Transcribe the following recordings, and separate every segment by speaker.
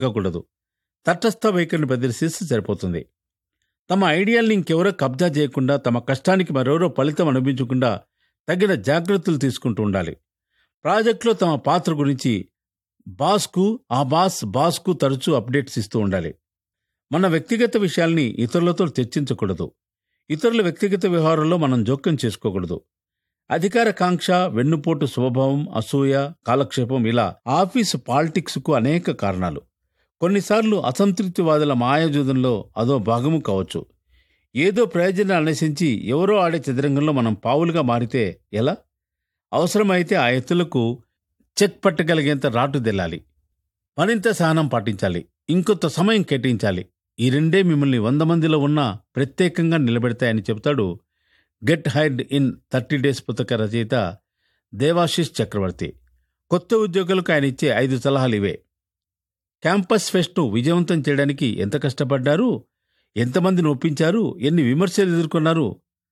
Speaker 1: అడగకూడదు తటస్థ వైఖరిని ప్రదర్శిస్తే సరిపోతుంది తమ ఐడియాల్ని ఇంకెవరో కబ్జా చేయకుండా తమ కష్టానికి మరెవరో ఫలితం అనిపించకుండా తగిన జాగ్రత్తలు తీసుకుంటూ ఉండాలి ప్రాజెక్టులో తమ పాత్ర గురించి బాస్కు ఆ బాస్ బాస్కు తరచూ అప్డేట్స్ ఇస్తూ ఉండాలి మన వ్యక్తిగత విషయాల్ని ఇతరులతో చర్చించకూడదు ఇతరుల వ్యక్తిగత వ్యవహారంలో మనం జోక్యం చేసుకోకూడదు అధికార కాంక్ష వెన్నుపోటు స్వభావం అసూయ కాలక్షేపం ఇలా ఆఫీసు పాలిటిక్స్కు అనేక కారణాలు కొన్నిసార్లు అసంతృప్తివాదుల మాయాజూదంలో అదో భాగము కావచ్చు ఏదో ప్రయోజనాన్ని అన్వేషించి ఎవరో ఆడే చదరంగంలో మనం పావులుగా మారితే ఎలా అవసరమైతే ఆ ఎత్తులకు చెక్ పట్టగలిగేంత రాటు తెల్లాలి మరింత సహనం పాటించాలి ఇంకొంత సమయం కేటాయించాలి ఈ రెండే మిమ్మల్ని వంద మందిలో ఉన్నా ప్రత్యేకంగా నిలబెడతాయని చెబుతాడు get hired in thirty days పుస్తక రచయిత దేవాశిష్ చక్రవర్తి కొత్త ఉద్యోగులకు ఆయన ఇచ్చే ఐదు సలహాలు ఇవే క్యాంపస్ ఫెస్ట్ను విజయవంతం చేయడానికి ఎంత కష్టపడ్డారు ఎంతమందిని ఒప్పించారు ఎన్ని విమర్శలు ఎదుర్కొన్నారు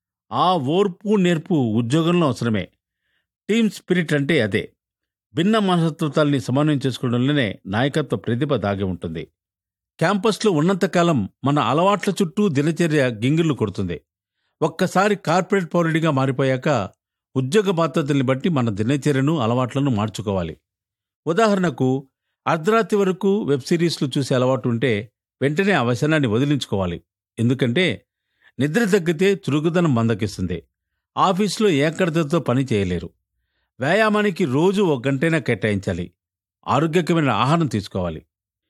Speaker 1: ఆ ఓర్పు నేర్పు ఉద్యోగంలో అవసరమే టీమ్ స్పిరిట్ అంటే అదే భిన్న మనస్తత్వాల్ని సమన్వయం చేసుకోవడంలోనే నాయకత్వ ప్రతిభ దాగి ఉంటుంది క్యాంపస్లో ఉన్నంతకాలం మన అలవాట్ల చుట్టూ దినచర్య గింగిర్లు కొడుతుంది ఒక్కసారి కార్పొరేట్ పౌరుడిగా మారిపోయాక ఉద్యోగ బాధ్యతల్ని బట్టి మన దినచర్యను అలవాట్లను మార్చుకోవాలి ఉదాహరణకు అర్ధరాత్రి వరకు వెబ్ సిరీస్లు చూసే అలవాటు ఉంటే వెంటనే ఆ వ్యసనాన్ని వదిలించుకోవాలి ఎందుకంటే నిద్ర తగ్గితే చురుకుదనం మందకిస్తుంది ఆఫీసులో ఏకడతతో పని చేయలేరు వ్యాయామానికి రోజు ఒక గంటైనా కేటాయించాలి ఆరోగ్యకరమైన ఆహారం తీసుకోవాలి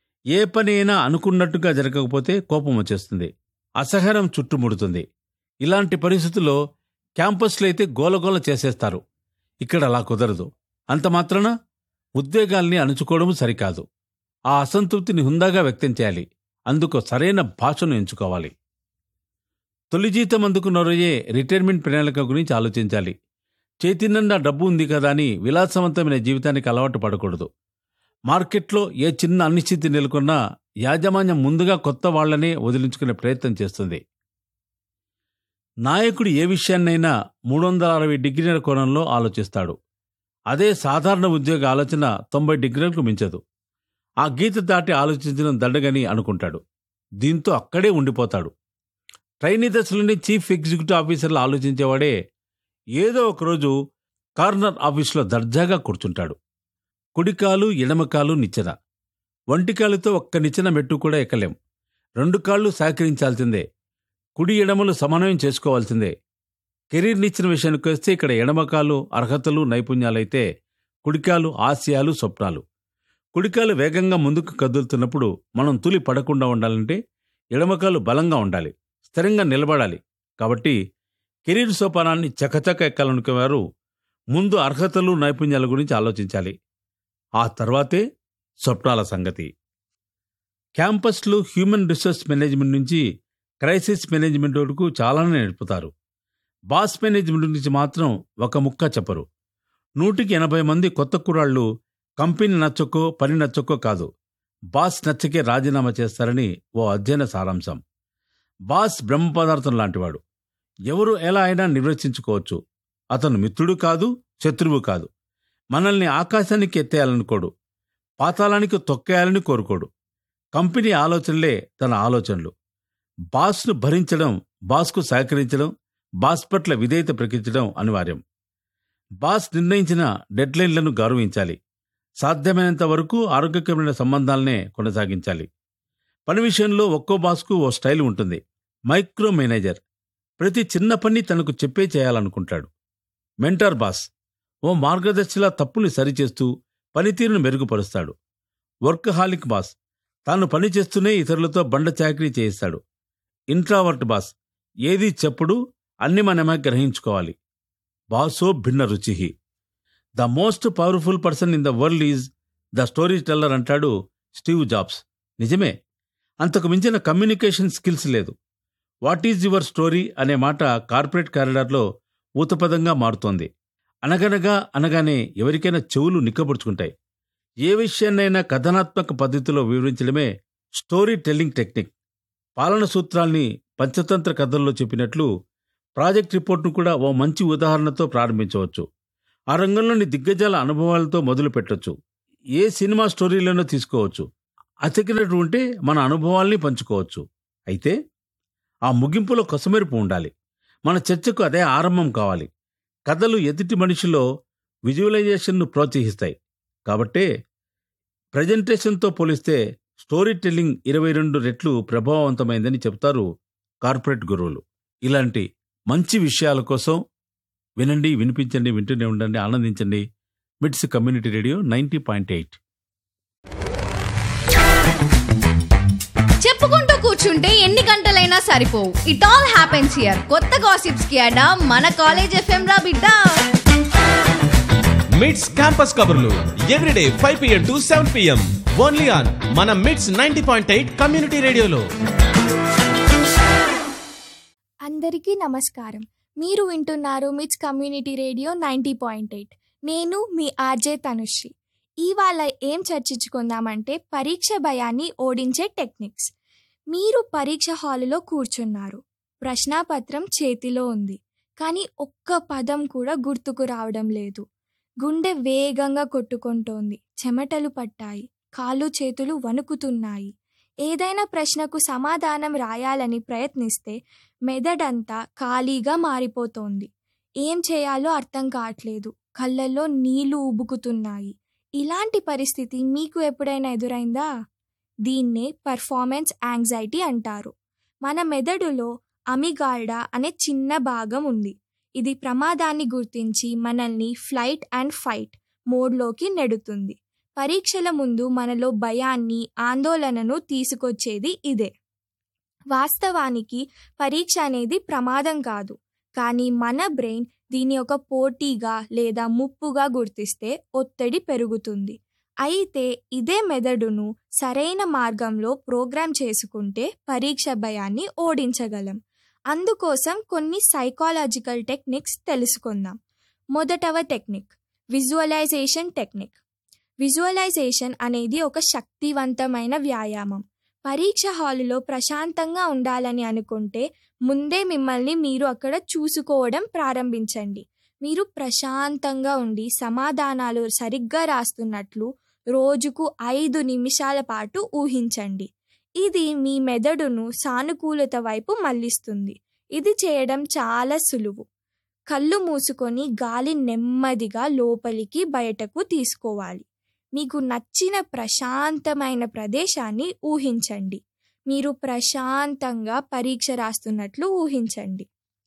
Speaker 1: ఏ పని అయినా అనుకున్నట్టుగా జరగకపోతే కోపం వచ్చేస్తుంది అసహనం చుట్టుముడుతుంది ఇలాంటి పరిస్థితుల్లో క్యాంపస్లో అయితే గోలగోల చేసేస్తారు ఇక్కడ అలా కుదరదు అంత మాత్రాన ఉద్వేగాల్ని అణుచుకోవడం సరికాదు ఆ అసంతృప్తిని హుందాగా వ్యక్తం చేయాలి అందుకు సరైన భాషను ఎంచుకోవాలి తొలి జీతం అందుకున్నరోయే రిటైర్మెంట్ ప్రణాళిక గురించి ఆలోచించాలి చేతినిండా డబ్బు ఉంది కదా అని విలాసవంతమైన జీవితానికి అలవాటు పడకూడదు మార్కెట్లో ఏ చిన్న అనిశ్చితి నెలకొన్నా యాజమాన్యం ముందుగా కొత్త వాళ్లనే వదిలించుకునే ప్రయత్నం చేస్తుంది నాయకుడు ఏ విషయాన్నైనా మూడు వందల అరవై డిగ్రీల కోణంలో ఆలోచిస్తాడు అదే సాధారణ ఉద్యోగ ఆలోచన తొంభై డిగ్రీలకు మించదు ఆ గీత దాటి ఆలోచించడం దండగని అనుకుంటాడు దీంతో అక్కడే ఉండిపోతాడు ట్రైనీ దశలోని చీఫ్ ఎగ్జిక్యూటివ్ ఆఫీసర్లు ఆలోచించేవాడే ఏదో ఒకరోజు కార్నర్ ఆఫీసులో దర్జాగా కూర్చుంటాడు కుడికాలు ఎడమకాలు నిచ్చెన ఒంటికాలుతో ఒక్క నిచ్చెన మెట్టు కూడా ఎక్కలేం రెండు కాళ్ళు సహకరించాల్సిందే కుడి ఎడమలు సమన్వయం చేసుకోవాల్సిందే కెరీర్ నిచ్చిన విషయానికి వస్తే ఇక్కడ ఎడమకాలు అర్హతలు నైపుణ్యాలైతే కుడికాలు ఆశయాలు స్వప్నాలు కుడికాలు వేగంగా ముందుకు కదులుతున్నప్పుడు మనం తులి పడకుండా ఉండాలంటే ఎడమకాలు బలంగా ఉండాలి స్థిరంగా నిలబడాలి కాబట్టి కెరీర్ సోపానాన్ని చకచక ఎక్కాలనుకునేవారు ముందు అర్హతలు నైపుణ్యాల గురించి ఆలోచించాలి ఆ తర్వాతే స్వప్నాల సంగతి క్యాంపస్లు హ్యూమన్ రిసోర్స్ మేనేజ్మెంట్ నుంచి క్రైసిస్ మేనేజ్మెంట్ వరకు చాలానే నేర్పుతారు బాస్ మేనేజ్మెంట్ గురించి మాత్రం ఒక ముక్క చెప్పరు నూటికి ఎనభై మంది కొత్త కురాళ్ళు కంపెనీ నచ్చకో పని నచ్చకో కాదు బాస్ నచ్చకే రాజీనామా చేస్తారని ఓ అధ్యయన సారాంశం బాస్ బ్రహ్మ పదార్థం లాంటివాడు ఎవరు ఎలా అయినా నిర్వచించుకోవచ్చు అతను మిత్రుడు కాదు శత్రువు కాదు మనల్ని ఆకాశానికి ఎత్తేయాలనుకోడు పాతాళానికి తొక్కేయాలని కోరుకోడు కంపెనీ ఆలోచనలే తన ఆలోచనలు బాస్ను భరించడం బాస్కు సహకరించడం బాస్ పట్ల విధేయత ప్రకటించడం అనివార్యం బాస్ నిర్ణయించిన డెడ్లైన్లను గౌరవించాలి సాధ్యమైనంత వరకు ఆరోగ్యకరమైన సంబంధాలనే కొనసాగించాలి పని విషయంలో ఒక్కో బాస్కు ఓ స్టైల్ ఉంటుంది మైక్రో మేనేజర్ ప్రతి చిన్న పని తనకు చెప్పే చేయాలనుకుంటాడు మెంటర్ బాస్ ఓ మార్గదర్శిలా తప్పుని సరిచేస్తూ పనితీరును మెరుగుపరుస్తాడు వర్క్ హాలిక్ బాస్ తాను పని చేస్తూనే ఇతరులతో బండ చాకరీ చేయిస్తాడు ఇంట్రావర్ట్ బాస్ ఏది చెప్పుడు అన్ని మనమే గ్రహించుకోవాలి బాసో భిన్న రుచిహి the most powerful person in the world is the story teller అంటాడు స్టీవ్ జాబ్స్ నిజమే అంతకు మించిన కమ్యూనికేషన్ స్కిల్స్ లేదు వాట్ ఈజ్ యువర్ స్టోరీ అనే మాట కార్పొరేట్ కారిడార్లో ఊతపదంగా మారుతోంది అనగనగా అనగానే ఎవరికైనా చెవులు నిక్కబుడుచుకుంటాయి ఏ విషయాన్నైనా కథనాత్మక పద్ధతిలో వివరించడమే స్టోరీ టెల్లింగ్ టెక్నిక్ పాలన సూత్రాల్ని పంచతంత్ర కథల్లో చెప్పినట్లు ప్రాజెక్ట్ రిపోర్ట్ను కూడా ఓ మంచి ఉదాహరణతో ప్రారంభించవచ్చు ఆ రంగంలోని దిగ్గజాల అనుభవాలతో మొదలు పెట్టొచ్చు ఏ సినిమా స్టోరీలోనో తీసుకోవచ్చు అతికినట్టు ఉంటే మన అనుభవాల్ని పంచుకోవచ్చు అయితే ఆ ముగింపులో కొసమెరుపు ఉండాలి మన చర్చకు అదే ఆరంభం కావాలి కథలు ఎదుటి మనిషిలో విజువలైజేషన్ను ప్రోత్సహిస్తాయి కాబట్టే ప్రజెంటేషన్తో పోలిస్తే స్టోరీ టెల్లింగ్ ఇరవై రెండు రెట్లు ప్రభావవంతమైందని చెప్తారు కార్పొరేట్ గురువులు ఇలాంటి మంచి విషయాల కోసం వినండి వినిపించండి వింటూనే ఉండండి ఆనందించండి MITS community radio ninety point eight
Speaker 2: చెప్పుకుంటూ కూర్చుంటే ఎన్ని గంటలైనా సరిపోవు ఇట్ ఆల్ హ్యాపెన్స్ హియర్ కొత్త గాసిప్స్ కి అడా మన కాలేజ్ ఎఫ్ఎం రా బిడ్డ
Speaker 3: మిడ్స్ క్యాంపస్ కబుర్లు everyday five PM to seven PM only on మన MITS ninety point eight community రేడియోలో
Speaker 4: అందరికీ నమస్కారం మీరు వింటున్నారు MITS community radio ninety point eight నేను మీ ఆర్జే తనుశ్రీ ఇవాళ ఏం చర్చించుకుందామంటే పరీక్ష భయాన్ని ఓడించే టెక్నిక్స్ మీరు పరీక్ష హాలులో కూర్చున్నారు ప్రశ్నాపత్రం చేతిలో ఉంది కానీ ఒక్క పదం కూడా గుర్తుకు రావడం లేదు గుండె వేగంగా కొట్టుకుంటోంది చెమటలు పట్టాయి కాళ్ళు చేతులు వణుకుతున్నాయి ఏదైనా ప్రశ్నకు సమాధానం రాయాలని ప్రయత్నిస్తే మెదడంతా ఖాళీగా మారిపోతోంది ఏం చేయాలో అర్థం కావట్లేదు కళ్ళల్లో నీళ్లు ఉబుకుతున్నాయి ఇలాంటి పరిస్థితి మీకు ఎప్పుడైనా ఎదురైందా దీన్నే పర్ఫార్మెన్స్ యాంగ్జైటీ అంటారు మన మెదడులో అమిగాల్డా అనే చిన్న భాగం ఉంది ఇది ప్రమాదాన్ని గుర్తించి మనల్ని ఫ్లైట్ అండ్ ఫైట్ మోడ్లోకి నెడుతుంది పరీక్షల ముందు మనలో భయాన్ని ఆందోళనను తీసుకొచ్చేది ఇదే వాస్తవానికి పరీక్ష అనేది ప్రమాదం కాదు కానీ మన బ్రెయిన్ దీన్ని ఒక పోటీగా లేదా ముప్పుగా గుర్తిస్తే ఒత్తిడి పెరుగుతుంది అయితే ఇదే మెదడును సరైన మార్గంలో ప్రోగ్రామ్ చేసుకుంటే పరీక్ష భయాన్ని ఓడించగలం అందుకోసం కొన్ని సైకాలజికల్ టెక్నిక్స్ తెలుసుకుందాం మొదటవ టెక్నిక్ విజువలైజేషన్ టెక్నిక్ విజువలైజేషన్ అనేది ఒక శక్తివంతమైన వ్యాయామం పరీక్ష హాలులో ప్రశాంతంగా ఉండాలని అనుకుంటే ముందే మిమ్మల్ని మీరు అక్కడ చూసుకోవడం ప్రారంభించండి మీరు ప్రశాంతంగా ఉండి సమాధానాలు సరిగ్గా రాస్తున్నట్లు రోజుకు ఐదు నిమిషాల పాటు ఊహించండి ఇది మీ మెదడును సానుకూలత వైపు మళ్లిస్తుంది ఇది చేయడం చాలా సులువు కళ్ళు మూసుకొని గాలి నెమ్మదిగా లోపలికి బయటకు తీసుకోవాలి మీకు నచ్చిన ప్రశాంతమైన ప్రదేశాన్ని ఊహించండి మీరు ప్రశాంతంగా పరీక్ష రాస్తున్నట్లు ఊహించండి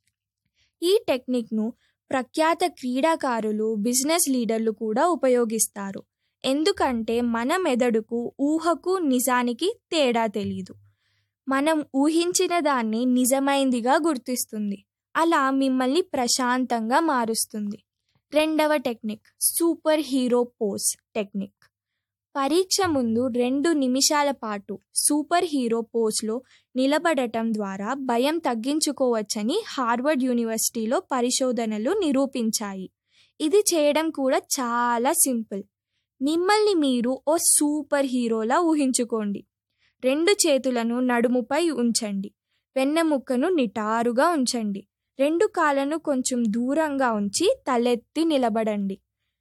Speaker 4: ఈ టెక్నిక్ను ప్రఖ్యాత క్రీడాకారులు బిజినెస్ లీడర్లు కూడా ఉపయోగిస్తారు ఎందుకంటే మన మెదడుకు ఊహకు నిజానికి తేడా తెలీదు మనం ఊహించిన దాన్ని నిజమైందిగా గుర్తిస్తుంది అలా మిమ్మల్ని ప్రశాంతంగా మారుస్తుంది రెండవ technique super hero pose technique పరీక్ష ముందు రెండు నిమిషాల పాటు సూపర్ హీరో పోజ్లో నిలబడటం ద్వారా భయం తగ్గించుకోవచ్చని హార్వర్డ్ యూనివర్సిటీలో పరిశోధనలు నిరూపించాయి ఇది చేయడం కూడా చాలా సింపుల్ మిమ్మల్ని మీరు ఓ సూపర్ హీరోలా ఊహించుకోండి రెండు చేతులను నడుముపై ఉంచండి వెన్నెముక్కను నిటారుగా ఉంచండి రెండు కాళ్ళను కొంచెం దూరంగా ఉంచి తలెత్తి నిలబడండి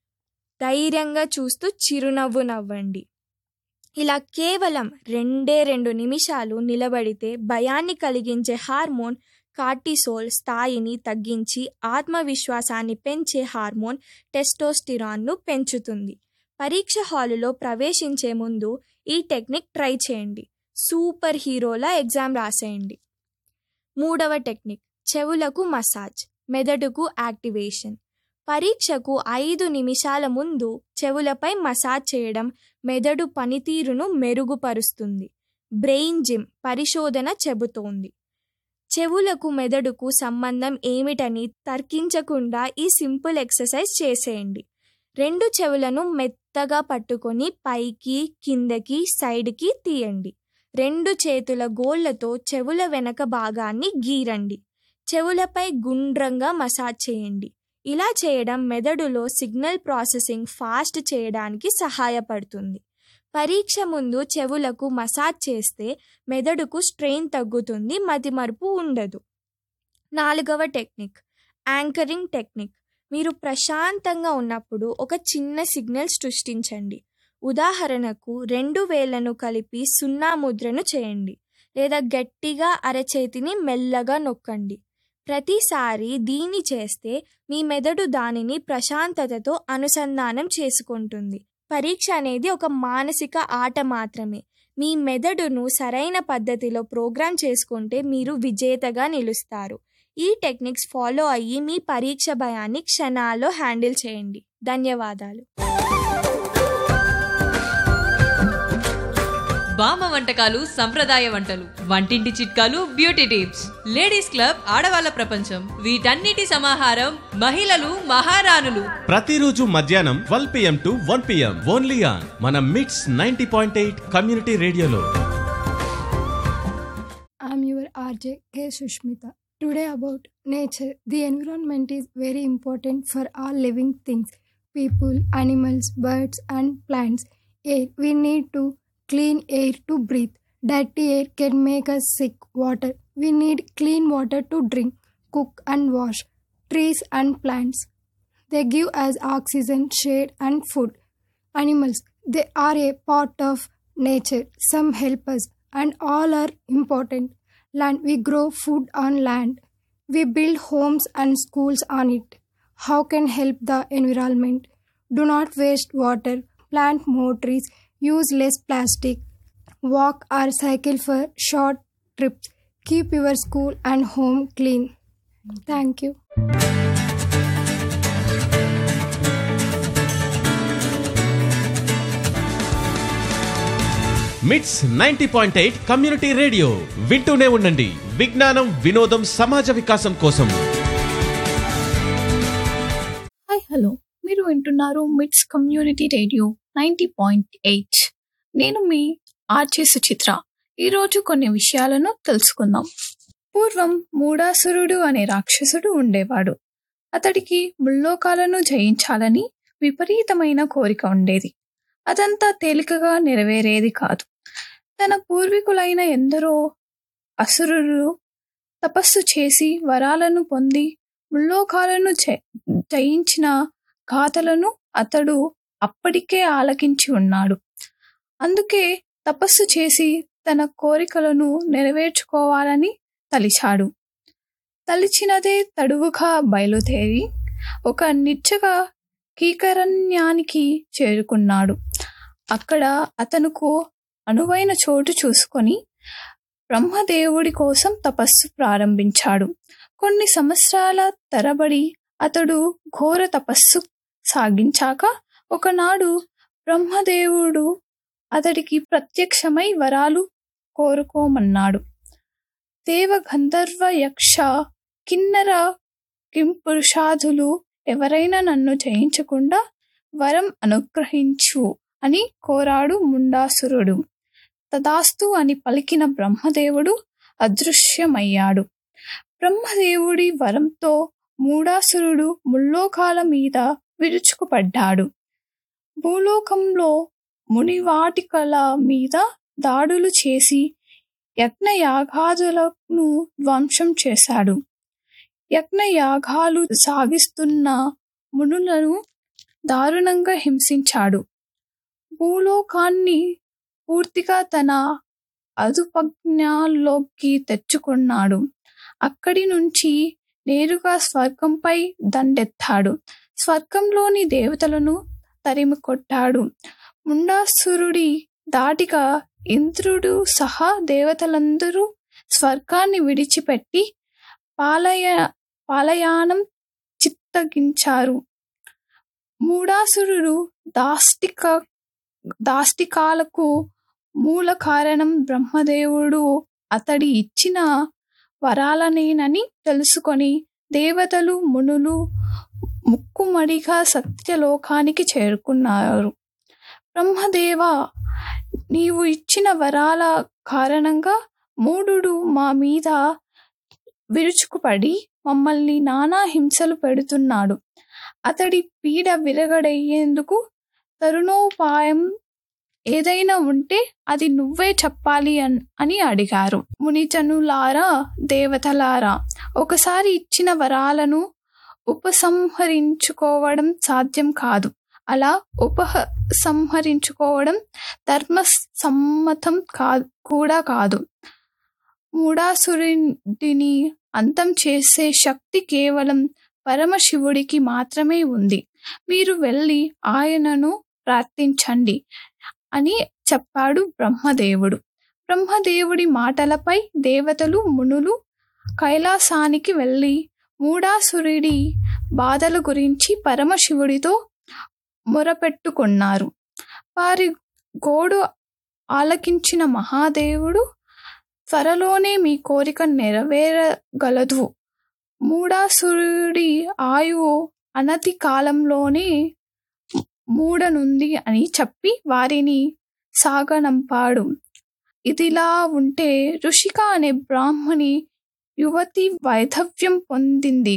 Speaker 4: ధైర్యంగా చూస్తూ చిరునవ్వు నవ్వండి ఇలా కేవలం రెండే రెండు నిమిషాలు నిలబడితే భయాన్ని కలిగించే హార్మోన్ కార్టిసోల్ స్థాయిని తగ్గించి ఆత్మవిశ్వాసాన్ని పెంచే హార్మోన్ టెస్టోస్టిరాన్ను పెంచుతుంది పరీక్ష హాలులో ప్రవేశించే ముందు ఈ టెక్నిక్ ట్రై చేయండి సూపర్ హీరోలా ఎగ్జామ్ రాసేయండి మూడవ టెక్నిక్ చెవులకు మసాజ్ మెదడుకు యాక్టివేషన్ పరీక్షకు ఐదు నిమిషాల ముందు చెవులపై మసాజ్ చేయడం మెదడు పనితీరును మెరుగుపరుస్తుంది బ్రెయిన్ జిమ్ పరిశోధన చెబుతోంది చెవులకు మెదడుకు సంబంధం ఏమిటని తర్కించకుండా ఈ సింపుల్ ఎక్సర్సైజ్ చేసేయండి రెండు చెవులను మెత్తగా పట్టుకొని పైకి కిందకి సైడ్కి తీయండి రెండు చేతుల గోళ్లతో చెవుల వెనక భాగాన్ని గీరండి చెవులపై గుండ్రంగా మసాజ్ చేయండి ఇలా చేయడం మెదడులో సిగ్నల్ ప్రాసెసింగ్ ఫాస్ట్ చేయడానికి సహాయపడుతుంది పరీక్ష ముందు చెవులకు మసాజ్ చేస్తే మెదడుకు స్ట్రెయిన్ తగ్గుతుంది మతిమరుపు ఉండదు నాలుగవ టెక్నిక్ యాంకరింగ్ టెక్నిక్ మీరు ప్రశాంతంగా ఉన్నప్పుడు ఒక చిన్న సిగ్నల్ సృష్టించండి ఉదాహరణకు రెండు వేళ్లను కలిపి సున్నా ముద్రను చేయండి లేదా గట్టిగా అరచేతిని మెల్లగా నొక్కండి ప్రతిసారి దీన్ని చేస్తే మీ మెదడు దానిని ప్రశాంతతతో అనుసంధానం చేసుకుంటుంది పరీక్ష అనేది ఒక మానసిక ఆట మాత్రమే మీ మెదడును సరైన పద్ధతిలో ప్రోగ్రామ్ చేసుకుంటే మీరు విజేతగా నిలుస్తారు ఈ టెక్నిక్స్ ఫాలో అయ్యి మీ పరీక్ష భయాన్ని క్షణాల్లో హ్యాండిల్ చేయండి ధన్యవాదాలు
Speaker 5: బామ్మ వంటకాలు సంప్రదాయ వంటలు వంటింటి చిట్కాలు బ్యూటీ టిప్స్ లేడీస్ క్లబ్ ఆడవాళ్ళ ప్రపంచం వీటన్నిటి సమాహారం మహిళలు మహారాణులు
Speaker 3: ప్రతిరోజు మధ్యాహ్నం twelve PM to one PM only on మన MITS ninety point eight community రేడియోలో
Speaker 6: I'm your RJ K. Sushmita. Today about nature. The environment is very important for all living things, people, animals, birds and plants. Air. We need to clean air to breathe. Dirty air can make us sick. Water. We need clean water to drink, cook and wash. Trees and plants. They give us oxygen, shade and food. Animals. They are a part of nature. Some help us and all are important. Land. We grow food on land. We build homes and schools on it. How can help the environment? Do not waste water. Plant more trees. Use less plastic. Walk or cycle for short trips. Keep your school and home clean. Thank you.
Speaker 3: MITS ninety point eight community radio వింటూనే ఉండండి విజ్ఞానం వినోదం సమాజ వికాసం కోసం
Speaker 7: hi hello మీరు వింటున్నారు MITS community radio ninety point eight నేను మీ ఆర్జే సుచిత్ర ఈరోజు కొన్ని విషయాలను తెలుసుకుందాం పూర్వం మూడాసురుడు అనే రాక్షసుడు ఉండేవాడు అతడికి ముల్లోకాలను జయించాలని విపరీతమైన కోరిక ఉండేది అదంతా తేలికగా నెరవేరేది కాదు తన పూర్వీకులైన ఎందరో అసురులు తపస్సు చేసి వరాలను పొంది ముల్లోకాలను జ- జయించిన గాథలను అతడు అప్పటికే ఆలకించి ఉన్నాడు అందుకే తపస్సు చేసి తన కోరికలను నెరవేర్చుకోవాలని తలిచాడు తలిచినదే తడువుగా బయలుదేరి ఒక నిచ్చగా కీకరణ్యానికి చేరుకున్నాడు అక్కడ అతనుకు అనువైన చోటు చూసుకొని బ్రహ్మదేవుడి కోసం తపస్సు ప్రారంభించాడు కొన్ని సంవత్సరాల తరబడి అతడు ఘోర తపస్సు సాగించాక ఒకనాడు బ్రహ్మదేవుడు అతడికి ప్రత్యక్షమై వరాలు కోరుకోమన్నాడు దేవ గంధర్వ యక్ష కిన్నర కింపురుషాదులు ఎవరైనా నన్ను జయించకుండా వరం అనుగ్రహించు అని కోరాడు ముండాసురుడు తదాస్తు అని పలికిన బ్రహ్మదేవుడు అదృశ్యమయ్యాడు బ్రహ్మదేవుడి వరంతో మూడాసురుడు ముల్లోకాల మీద విరుచుకుపడ్డాడు భూలోకంలో మునివాటికల మీద దాడులు చేసి యజ్ఞయాగాదులను ధ్వంసం చేశాడు యజ్ఞయాగాలు సాగిస్తున్న మునులను దారుణంగా హింసించాడు భూలోకాన్ని పూర్తిగా తన అదుపజ్ఞాల్లోకి తెచ్చుకున్నాడు అక్కడి నుంచి నేరుగా స్వర్గంపై దండెత్తాడు స్వర్గంలోని దేవతలను తరిమి కొట్టాడు ముండాసురుడి దాటిగా ఇంద్రుడు సహా దేవతలందరూ స్వర్గాన్ని విడిచిపెట్టి పాలయ పాలయానం చిత్తగించారు మూడాసురుడు దాష్టిక దాష్టికాలకు మూల కారణం బ్రహ్మదేవుడు అతడి ఇచ్చిన వరాలనేనని తెలుసుకొని దేవతలు మునులు ముక్కుమడిగా సత్యలోకానికి చేరుకున్నారు బ్రహ్మదేవ నీవు ఇచ్చిన వరాల కారణంగా మూఢుడు మా మీద విరుచుకుపడి మమ్మల్ని నానా హింసలు పెడుతున్నాడు అతడి పీడ విరగడయ్యేందుకు తరుణోపాయం ఏదైనా ఉంటే అది నువ్వే చెప్పాలి అన్ అని అడిగారు మునిజనులారా దేవతలారా ఒకసారి ఇచ్చిన వరాలను ఉపసంహరించుకోవడం సాధ్యం కాదు అలా ఉపసంహరించుకోవడం ధర్మ సమ్మతం కాదు కూడా కాదు మూడాసురుడిని అంతం చేసే శక్తి కేవలం పరమశివుడికి మాత్రమే ఉంది మీరు వెళ్ళి ఆయనను ప్రార్థించండి అని చెప్పాడు బ్రహ్మదేవుడు బ్రహ్మదేవుడి మాటలపై దేవతలు మునులు కైలాసానికి వెళ్ళి మూడాసురుడి బాధల గురించి పరమశివుడితో మొరపెట్టుకున్నారు వారి గోడు ఆలకించిన మహాదేవుడు త్వరలోనే మీ కోరిక నెరవేరగలదు మూడాసురుడి ఆయువు అనతి కాలంలోనే మూడనుంది అని చెప్పి వారిని సాగనంపాడు ఇదిలా ఉంటే ఋషిక అనే బ్రాహ్మణి యువతి వైధవ్యం పొందింది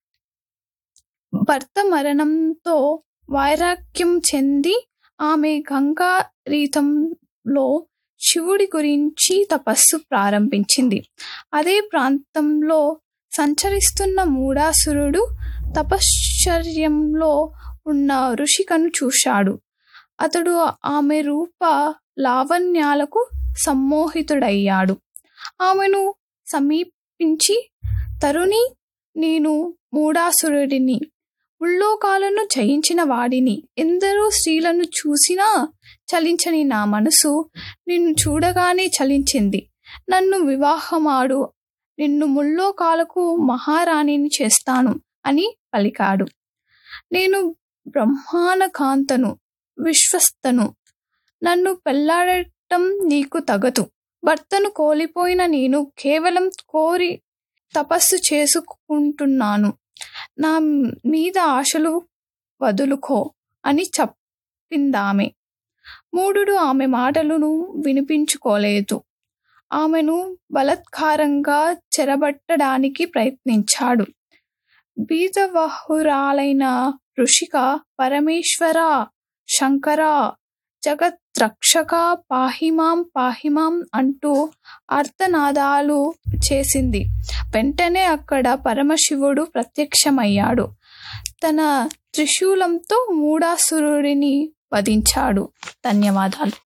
Speaker 7: భర్త మరణంతో వైరాగ్యం చెంది ఆమె గంగారీతంలో శివుడి గురించి తపస్సు ప్రారంభించింది అదే ప్రాంతంలో సంచరిస్తున్న మూడాసురుడు తపశ్చర్యంలో ఉన్న ఋషికను చూశాడు అతడు ఆమె రూప లావణ్యాలకు సమ్మోహితుడయ్యాడు ఆమెను సమీపించి తరుణి నేను మూడాసురుడిని ముల్లోకాలను జయించిన వాడిని ఎందరో స్త్రీలను చూసినా చలించని నా మనసు నిన్ను చూడగానే చలించింది నన్ను వివాహమాడు నిన్ను ముల్లోకాలకు మహారాణిని చేస్తాను అని పలికాడు నేను బ్రహ్మాన కాంతను విశ్వస్తను నన్ను పెళ్లాడటం నీకు తగదు భర్తను కోల్పోయిన నేను కేవలం కోరి తపస్సు చేసుకుంటున్నాను నా మీద ఆశలు వదులుకో అని చెప్పిందామె మూడుడు ఆమె మాటలను వినిపించుకోలేదు ఆమెను బలత్కారంగా చెరబట్టడానికి ప్రయత్నించాడు బీజవహురాలైన ఋషిక పరమేశ్వర శంకర జగద్రక్షక పాహిమాం పాహిమాం అంటూ అర్థనాదాలు చేసింది వెంటనే అక్కడ పరమశివుడు ప్రత్యక్షమయ్యాడు తన త్రిశూలంతో మూడాసురుడిని వధించాడు ధన్యవాదాలు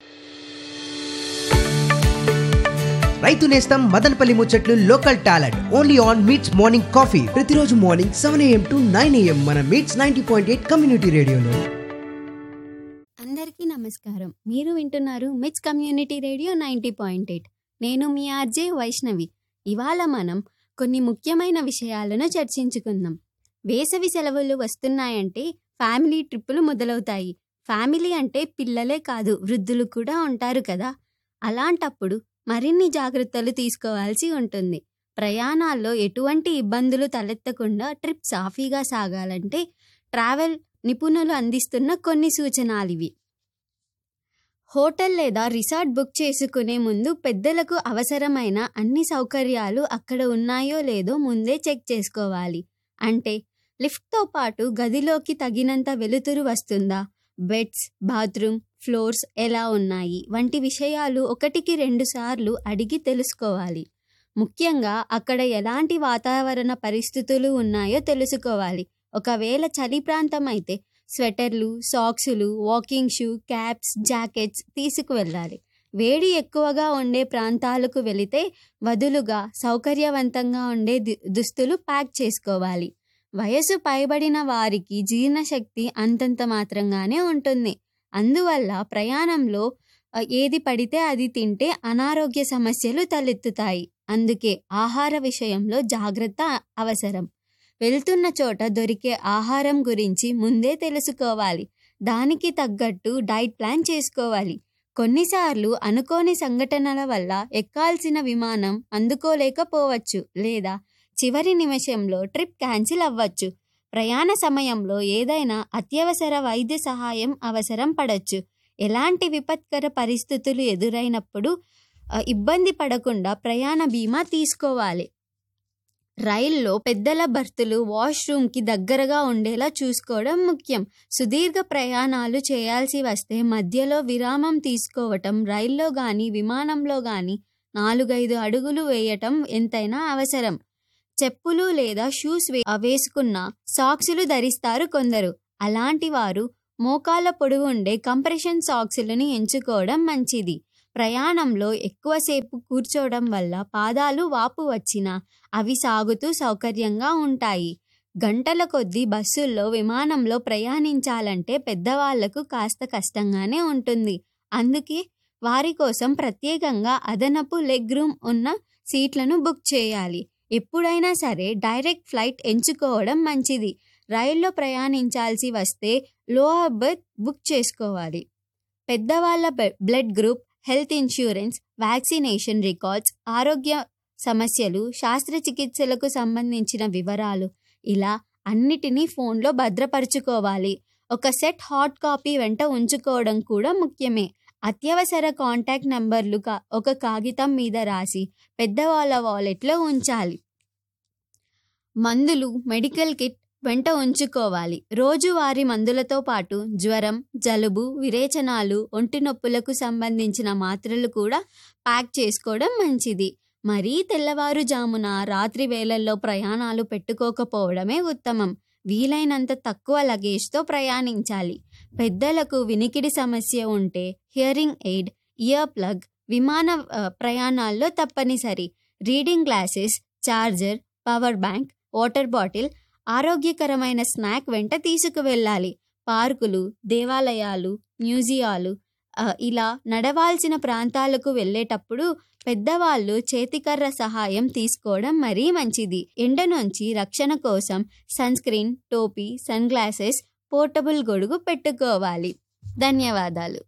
Speaker 8: రైతు నేస్తం మదనపల్లి ముచ్చట్లు local talent only on MITS morning coffee ప్రతిరోజు morning seven AM to nine AM మన MITS ninety point eight community రేడియోలో
Speaker 9: అందరికీ నమస్కారం మీరు వింటున్నారు MITS community radio ninety point eight నేను మీ ఆర్జే వైష్ణవి ఇవాళ మనం కొన్ని ముఖ్యమైన విషయాలను చర్చించుకుందాం వేసవి సెలవులు వస్తున్నాయంటే ఫ్యామిలీ ట్రిప్పులు మొదలవుతాయి ఫ్యామిలీ అంటే పిల్లలే కాదు వృద్ధులు కూడా ఉంటారు కదా అలాంటప్పుడు మరిన్ని జాగ్రత్తలు తీసుకోవాల్సి ఉంటుంది ప్రయాణాల్లో ఎటువంటి ఇబ్బందులు తలెత్తకుండా ట్రిప్ సాఫీగా సాగాలంటే ట్రావెల్ నిపుణులు అందిస్తున్న కొన్ని సూచనలు ఇవి హోటల్ లేదా రిసార్ట్ బుక్ చేసుకునే ముందు పెద్దలకు అవసరమైన అన్ని సౌకర్యాలు అక్కడ ఉన్నాయో లేదో ముందే చెక్ చేసుకోవాలి అంటే లిఫ్ట్తో పాటు గదిలోకి తగినంత వెలుతురు వస్తుందా బెడ్స్ బాత్రూమ్ ఫ్లోర్స్ ఎలా ఉన్నాయి వంటి విషయాలు ఒకటికి రెండు సార్లు అడిగి తెలుసుకోవాలి ముఖ్యంగా అక్కడ ఎలాంటి వాతావరణ పరిస్థితులు ఉన్నాయో తెలుసుకోవాలి ఒకవేళ చలి ప్రాంతం అయితే స్వెటర్లు సాక్సులు వాకింగ్ షూ క్యాప్స్ జాకెట్స్ తీసుకువెళ్ళాలి వేడి ఎక్కువగా ఉండే ప్రాంతాలకు వెళితే వదులుగా సౌకర్యవంతంగా ఉండే దు- దుస్తులు ప్యాక్ చేసుకోవాలి వయసు పైబడిన వారికి జీర్ణశక్తి అంతంత మాత్రంగానే ఉంటుంది అందువల్ల ప్రయాణంలో ఆ, ఏది పడితే అది తింటే అనారోగ్య సమస్యలు తలెత్తుతాయి అందుకే ఆహార విషయంలో జాగ్రత్త అవసరం వెళ్తున్న చోట దొరికే ఆహారం గురించి ముందే తెలుసుకోవాలి దానికి తగ్గట్టు డైట్ ప్లాన్ చేసుకోవాలి కొన్నిసార్లు అనుకోని సంఘటనల వల్ల ఎక్కాల్సిన విమానం అందుకోలేకపోవచ్చు లేదా చివరి నిమిషంలో ట్రిప్ క్యాన్సిల్ అవ్వచ్చు ప్రయాణ సమయంలో ఏదైనా అత్యవసర వైద్య సహాయం అవసరం పడవచ్చు ఎలాంటి విపత్కర పరిస్థితులు ఎదురైనప్పుడు ఆ, ఇబ్బంది పడకుండా ప్రయాణ బీమా తీసుకోవాలి రైల్లో పెద్దల బర్తులు వాష్రూమ్కి దగ్గరగా ఉండేలా చూసుకోవడం ముఖ్యం సుదీర్ఘ ప్రయాణాలు చేయాల్సి వస్తే మధ్యలో విరామం తీసుకోవటం రైల్లో కానీ విమానంలో కానీ నాలుగైదు అడుగులు వేయటం ఎంతైనా అవసరం చెప్పులు లేదా షూస్ వే వేసుకున్న సాక్సులు ధరిస్తారు కొందరు అలాంటి వారు మోకాళ్ళ పొడవు ఉండే కంప్రెషన్ సాక్సులను ఎంచుకోవడం మంచిది ప్రయాణంలో ఎక్కువసేపు కూర్చోవడం వల్ల పాదాలు వాపు వచ్చినా అవి సాగుతూ సౌకర్యంగా ఉంటాయి గంటల కొద్దీ బస్సుల్లో విమానంలో ప్రయాణించాలంటే పెద్దవాళ్లకు కాస్త కష్టంగానే ఉంటుంది అందుకే వారి కోసం ప్రత్యేకంగా అదనపు లెగ్ రూమ్ ఉన్న సీట్లను బుక్ చేయాలి ఎప్పుడైనా సరే డైరెక్ట్ ఫ్లైట్ ఎంచుకోవడం మంచిది రైల్లో ప్రయాణించాల్సి వస్తే లోవర్ బెర్త్ బుక్ చేసుకోవాలి పెద్దవాళ్ళ బె- blood group health insurance vaccination records ఆరోగ్య సమస్యలు శస్త్రచికిత్సలకు సంబంధించిన వివరాలు ఇలా అన్నిటినీ ఫోన్లో భద్రపరుచుకోవాలి ఒక సెట్ హాట్ కాపీ వెంట ఉంచుకోవడం కూడా ముఖ్యమే అత్యవసర కాంటాక్ట్ నంబర్లు కా ఒక కాగితం మీద రాసి పెద్దవాళ్ళ వాలెట్లో ఉంచాలి మందులు మెడికల్ కిట్ వెంట ఉంచుకోవాలి రోజువారీ మందులతో పాటు జ్వరం జలుబు విరేచనాలు ఒంటి నొప్పులకు సంబంధించిన మాత్రలు కూడా ప్యాక్ చేసుకోవడం మంచిది మరీ తెల్లవారుజామున రాత్రి వేళల్లో ప్రయాణాలు పెట్టుకోకపోవడమే ఉత్తమం వీలైనంత తక్కువ లగేజ్తో ప్రయాణించాలి పెద్దలకు వినికిడి సమస్య ఉంటే హియరింగ్ ఎయిడ్ ఇయర్ ప్లగ్ విమాన ఆ, ప్రయాణాల్లో తప్పనిసరి reading glasses charger power bank water bottle ఆరోగ్యకరమైన స్నాక్ వెంట తీసుకువెళ్ళాలి పార్కులు దేవాలయాలు మ్యూజియాలు ఆ, ఇలా నడవాల్సిన ప్రాంతాలకు వెళ్ళేటప్పుడు పెద్దవాళ్ళు చేతికర్ర సహాయం తీసుకోవడం మరీ మంచిది ఎండ నుంచి రక్షణ కోసం సన్ స్క్రీన్ టోపీ సన్ గ్లాసెస్ పోర్టబుల్ గొడుగు పెట్టుకోవాలి ధన్యవాదాలు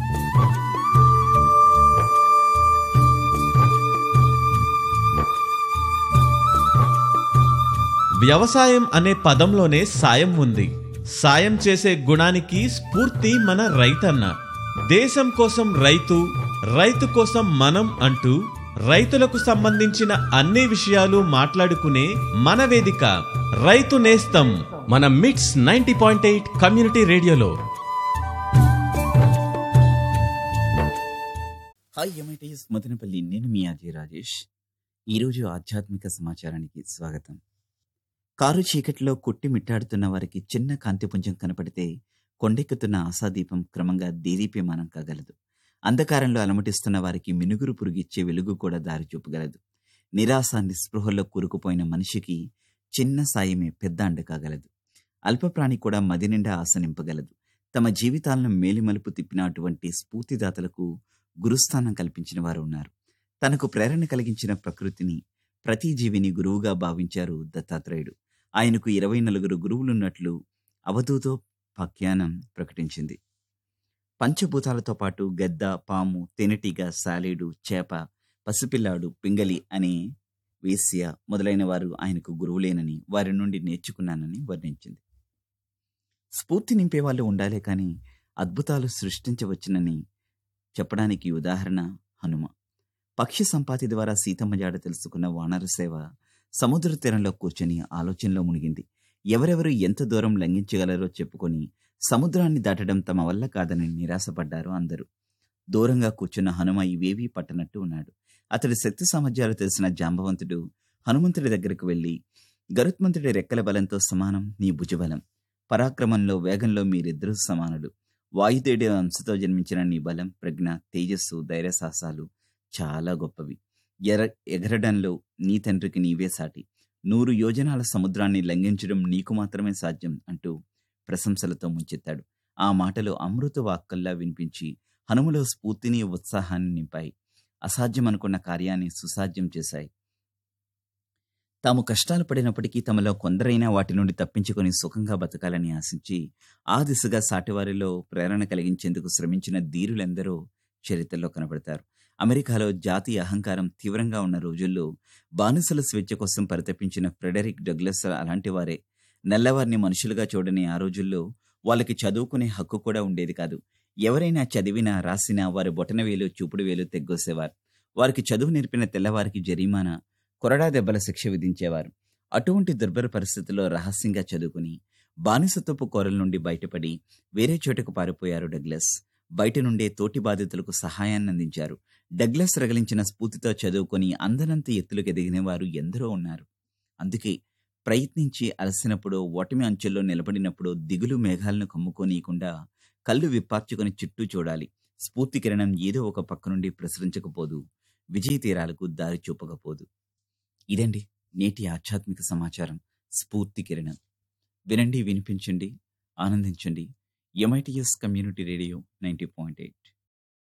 Speaker 3: వ్యవసాయం అనే పదంలోనే సాయం ఉంది సాయం చేసే గుణానికి స్ఫూర్తి మన రైతన్న దేశం కోసం రైతు రైతు కోసం మనం అంటూ రైతులకు సంబంధించిన అన్ని విషయాలు మాట్లాడుకునే మన వేదిక రైతు నేస్తం మన MITS ninety point eight community రేడియోలో
Speaker 10: హాయ్ ఎంఐటీఎస్ మదనపల్లి నేను మీ అజయ్ రాజేష్ ఈరోజు ఆధ్యాత్మిక సమాచారానికి స్వాగతం కారు చీకటిలో కొట్టి మిట్టాడుతున్న వారికి చిన్న కాంతిపుంజం కనపడితే కొండెక్కుతున్న ఆశాదీపం క్రమంగా దేదీప్యమానం కాగలదు అంధకారంలో అలమటిస్తున్న వారికి మినుగురు పురుగిచ్చే వెలుగు కూడా దారి చూపగలదు నిరాశ నిస్పృహల్లో కూరుకుపోయిన మనిషికి చిన్న సాయమే పెద్ద అండ కాగలదు అల్పప్రాణి కూడా మది నిండా ఆశ నింపగలదు తమ జీవితాలను మేలిమలుపు తిప్పిన అటువంటి స్ఫూర్తిదాతలకు గురుస్థానం కల్పించిన వారు ఉన్నారు తనకు ప్రేరణ కలిగించిన ప్రకృతిని ప్రతి జీవిని గురువుగా భావించారు దత్తాత్రేయుడు ఆయనకు ఇరవై నలుగురు గురువులున్నట్లు అవధూతో పాఖ్యానం ప్రకటించింది పంచభూతాలతో పాటు గద్ద పాము తేనెటీగ సాలేడు చేప పసిపిల్లాడు పింగలి అనే వేశ్య మొదలైన వారు ఆయనకు గురువులేనని వారి నుండి నేర్చుకున్నానని వర్ణించింది స్ఫూర్తి నింపే వాళ్ళు ఉండాలే కానీ అద్భుతాలు సృష్టించవచ్చునని చెప్పడానికి ఉదాహరణ హనుమ పక్షి సంపాతి ద్వారా సీతమ్మ జాడ తెలుసుకున్న వానర సేవ సముద్ర తీరంలో కూర్చొని ఆలోచనలో మునిగింది ఎవరెవరు ఎంత దూరం లంఘించగలరో చెప్పుకొని సముద్రాన్ని దాటడం తమ వల్ల కాదని నిరాశపడ్డారు అందరూ దూరంగా కూర్చున్న హనుమ ఇవేవీ పట్టనట్టు ఉన్నాడు అతడి శక్తి సామర్థ్యాలు తెలిసిన జాంబవంతుడు హనుమంతుడి దగ్గరకు వెళ్ళి గరుత్మంతుడి రెక్కల బలంతో సమానం నీ భుజబలం పరాక్రమంలో వేగంలో మీరిద్దరూ సమానులు వాయుదేవుడి అంశతో జన్మించిన నీ బలం ప్రజ్ఞ తేజస్సు ధైర్య సాహసాలు చాలా గొప్పవి ఎర ఎగరడంలో నీ తండ్రికి నీవే సాటి నూరు యోజనాల సముద్రాన్ని లంఘించడం నీకు మాత్రమే సాధ్యం అంటూ ప్రశంసలతో ముంచెత్తాడు ఆ మాటలు అమృత వాక్కల్లా వినిపించి హనుమలో స్ఫూర్తిని ఉత్సాహాన్ని నింపాయి అసాధ్యం అనుకున్న కార్యాన్ని సుసాధ్యం చేశాయి తాము కష్టాలు పడినప్పటికీ తమలో కొందరైనా వాటి నుండి తప్పించుకొని సుఖంగా బతకాలని ఆశించి ఆ దిశగా సాటివారిలో ప్రేరణ కలిగించేందుకు శ్రమించిన ధీరులెందరో చరిత్రలో కనబడతారు అమెరికాలో జాతీయ అహంకారం తీవ్రంగా ఉన్న రోజుల్లో బానిసల స్వేచ్ఛ కోసం పరితపించిన ఫ్రెడరిక్ డగ్లస్ అలాంటి వారే నల్లవారిని మనుషులుగా చూడని ఆ రోజుల్లో వాళ్ళకి చదువుకునే హక్కు కూడా ఉండేది కాదు ఎవరైనా చదివినా రాసినా వారి బొటన వేలు చూపుడు వేలు తెగ్గోసేవారు వారికి చదువు నేర్పిన తెల్లవారికి జరిమానా కొరడా దెబ్బల శిక్ష విధించేవారు అటువంటి దుర్భర పరిస్థితుల్లో రహస్యంగా చదువుకుని బానిసత్వపు కోరల నుండి బయటపడి వేరే చోటకు పారిపోయారు డగ్లస్ బయట నుండే తోటి బాధితులకు సహాయాన్ని అందించారు డగ్లస్ రగిలించిన స్ఫూర్తితో చదువుకొని అందనంత ఎత్తులకు ఎదిగిన వారు ఎందరో ఉన్నారు అందుకే ప్రయత్నించి అలసినప్పుడు ఓటమి అంచుల్లో నిలబడినప్పుడు దిగులు మేఘాలను కమ్ముకోనీయకుండా కళ్ళు విప్పార్చుకొని చుట్టూ చూడాలి స్ఫూర్తి కిరణం ఏదో ఒక పక్క నుండి ప్రసరించకపోదు విజయ తీరాలకు దారి చూపకపోదు ఇదండి నేటి ఆధ్యాత్మిక సమాచారం స్ఫూర్తి కిరణం వినండి వినిపించండి ఆనందించండి MITS community radio ninety point eight